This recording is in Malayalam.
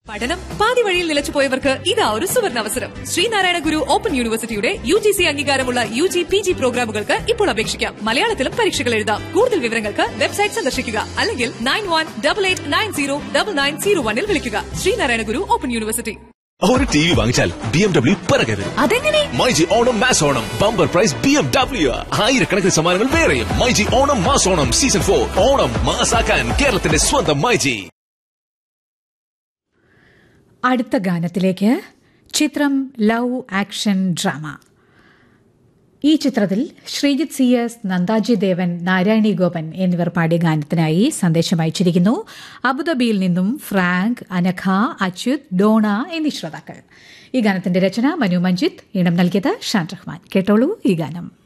പഠനം പാതി വഴിയിൽ നിലച്ചുപോയവർക്ക് ഇതാ ഒരു സുവർണ അവസരം ശ്രീനാരായണ ഗുരു ഓപ്പൺ യൂണിവേഴ്സിറ്റിയുടെ യു ജി സി അംഗീകാരമുള്ള യു ജി പി ജി പ്രോഗ്രാമുകൾക്ക് ഇപ്പോൾ അപേക്ഷിക്കാം മലയാളത്തിലും പരീക്ഷകൾ എഴുതാം കൂടുതൽ വിവരങ്ങൾക്ക് വെബ്സൈറ്റ് സന്ദർശിക്കുക അല്ലെങ്കിൽ nine one double eight nine zero double nine zero വണ്ണിൽ വിളിക്കുക ശ്രീനാരായണ ഗുരു ഓപ്പൺ യൂണിവേഴ്സിറ്റി ഒരു ടി വി വാങ്ങിച്ചാൽ ബി എം ഡബ്ല്യു പിറകെ വരും അതെങ്ങനെ myG Onam mass Onam bumper prize B M W ആയിരക്കണക്കിന് സമ്മാനങ്ങൾ വേറെയും myG Onam mass Onam season for Onam മാസാക്കാൻ കേരളത്തിന്റെ സ്വന്തം മൈജി അടുത്ത ഗാനത്തിലേക്ക് ചിത്രം ലവ് ആക്ഷൻ ഡ്രാമ ഈ ചിത്രത്തിൽ ശ്രീജിത്ത് സി എസ് നന്ദാജി ദേവൻ നാരായണി ഗോപൻ എന്നിവർ പാടിയ ഗാനത്തിനായി സന്ദേശം അയച്ചിരിക്കുന്നു അബുദാബിയിൽ നിന്നും ഫ്രാങ്ക് അനഖ അച്യുത് ഡോണ എന്നീ ശ്രോതാക്കൾ ഈ ഗാനത്തിന്റെ രചന മനു മഞ്ജിത്ത് ഈണം നൽകിയത് ഷാൻ റഹ്മാൻ കേട്ടോളൂ ഈ ഗാനം